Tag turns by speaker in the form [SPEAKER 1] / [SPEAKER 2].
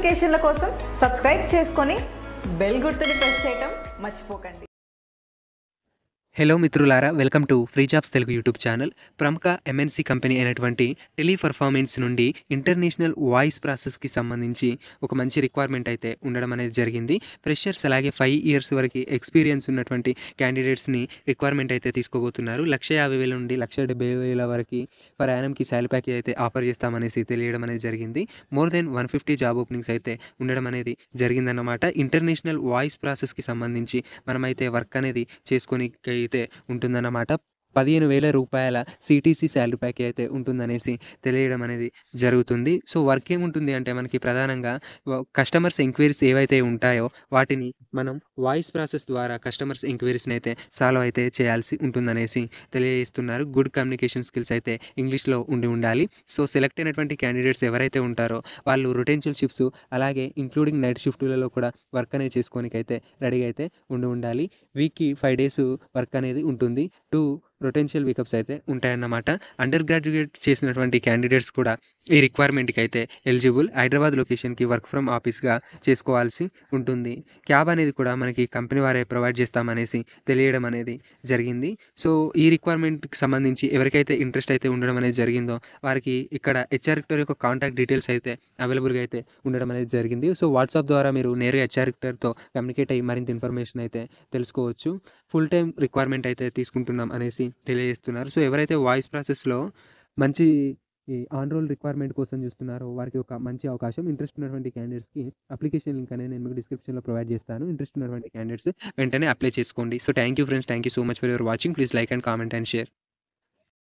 [SPEAKER 1] నోటిఫికేషన్ల కోసం సబ్స్క్రైబ్ చేసుకొని బెల్ గుర్తుని ప్రెస్ చేయటం మర్చిపోకండి
[SPEAKER 2] హలో మిత్రులారా welcome to free jobs Telugu YouTube channel ప్రముఖ ఎంఎన్సీ కంపెనీ అయినటువంటి టెలి పర్ఫార్మెన్స్ నుండి ఇంటర్నేషనల్ వాయిస్ ప్రాసెస్కి సంబంధించి ఒక మంచి రిక్వైర్మెంట్ అయితే ఉండడం అనేది జరిగింది ఫ్రెషర్స్ అలాగే ఫైవ్ ఇయర్స్ వరకు ఎక్స్పీరియన్స్ ఉన్నటువంటి క్యాండిడేట్స్ని రిక్వైర్మెంట్ అయితే తీసుకోబోతున్నారు లక్ష యాభై వేల నుండి లక్ష డెబ్బై వేల వరకు పర్ యానంకి శాలరీ ప్యాకేజ్ అయితే ఆఫర్ చేస్తామనేసి తెలియడం అనేది జరిగింది more than one fifty job openings అయితే ఉండడం అనేది జరిగిందన్నమాట ఇంటర్నేషనల్ వాయిస్ ప్రాసెస్కి సంబంధించి మనమైతే వర్క్ అనేది చేసుకొని అయితే ఉంటుందన్నమాట పదిహేను వేల రూపాయల సిటీసీ శాలరీ ప్యాకేజ్ అయితే ఉంటుందనేసి తెలియడం అనేది జరుగుతుంది సో వర్క్ ఏముంటుంది అంటే మనకి ప్రధానంగా కస్టమర్స్ ఎంక్వైరీస్ ఏవైతే ఉంటాయో వాటిని మనం వాయిస్ ప్రాసెస్ ద్వారా కస్టమర్స్ ఎంక్వైరీస్ని అయితే సాల్వ్ అయితే చేయాల్సి ఉంటుందనేసి తెలియజేస్తున్నారు గుడ్ కమ్యూనికేషన్ స్కిల్స్ అయితే ఇంగ్లీష్లో ఉండి ఉండాలి సో సెలెక్ట్ అయినటువంటి క్యాండిడేట్స్ ఎవరైతే ఉంటారో వాళ్ళు రొటెన్షియల్ షిఫ్ట్స్ అలాగే ఇంక్లూడింగ్ నైట్ షిఫ్టులలో కూడా వర్క్ అనేది చేసుకోనికైతే రెడీగా అయితే ఉండి ఉండాలి వీక్కి ఫైవ్ డేస్ వర్క్ అనేది ఉంటుంది టూ రొటెన్షియల్ వీకప్స్ అయితే ఉంటాయన్నమాట అండర్ గ్రాడ్యుయేట్ చేసినటువంటి క్యాండిడేట్స్ కూడా ఈ రిక్వైర్మెంట్కి అయితే ఎలిజిబుల్ హైదరాబాద్ లొకేషన్కి వర్క్ ఫ్రమ్ ఆఫీస్గా చేసుకోవాల్సి ఉంటుంది క్యాబ్ అనేది కూడా మనకి కంపెనీ వారే ప్రొవైడ్ చేస్తామనేసి తెలియడం అనేది జరిగింది సో ఈ రిక్వైర్మెంట్కి సంబంధించి ఎవరికైతే ఇంట్రెస్ట్ అయితే ఉండడం అనేది జరిగిందో వారికి ఇక్కడ హెచ్ఆర్ యొక్క కాంటాక్ట్ డీటెయిల్స్ అయితే అవైలబుల్గా అయితే ఉండడం అనేది జరిగింది సో వాట్సాప్ ద్వారా మీరు నేరుగా హెచ్ఆర్ కమ్యూనికేట్ అయ్యి మరింత ఇన్ఫర్మేషన్ అయితే తెలుసుకోవచ్చు ఫుల్ టైం రిక్వైర్మెంట్ అయితే తీసుకుంటున్నాం అనేసి తెలియజేస్తున్నారు సో ఎవరైతే వాయిస్ ప్రాసెస్లో మంచి ఈ ఆన్ రోల్ రిక్వైర్మెంట్ కోసం చూస్తున్నారో వారికి ఒక మంచి అవకాశం ఇంట్రెస్ట్ ఉన్నటువంటి క్యాండిడేట్స్కి అప్లికేషన్ లింక్ అనేది నేను మీకు డిస్క్రిప్షన్లో ప్రొవైడ్ చేస్తాను ఇంట్రెస్ట్ ఉన్నటువంటి క్యాండిడేట్స్ వెంటనే అప్లై చేసుకోండి so thank you friends thank you so much for your watching please like and comment and share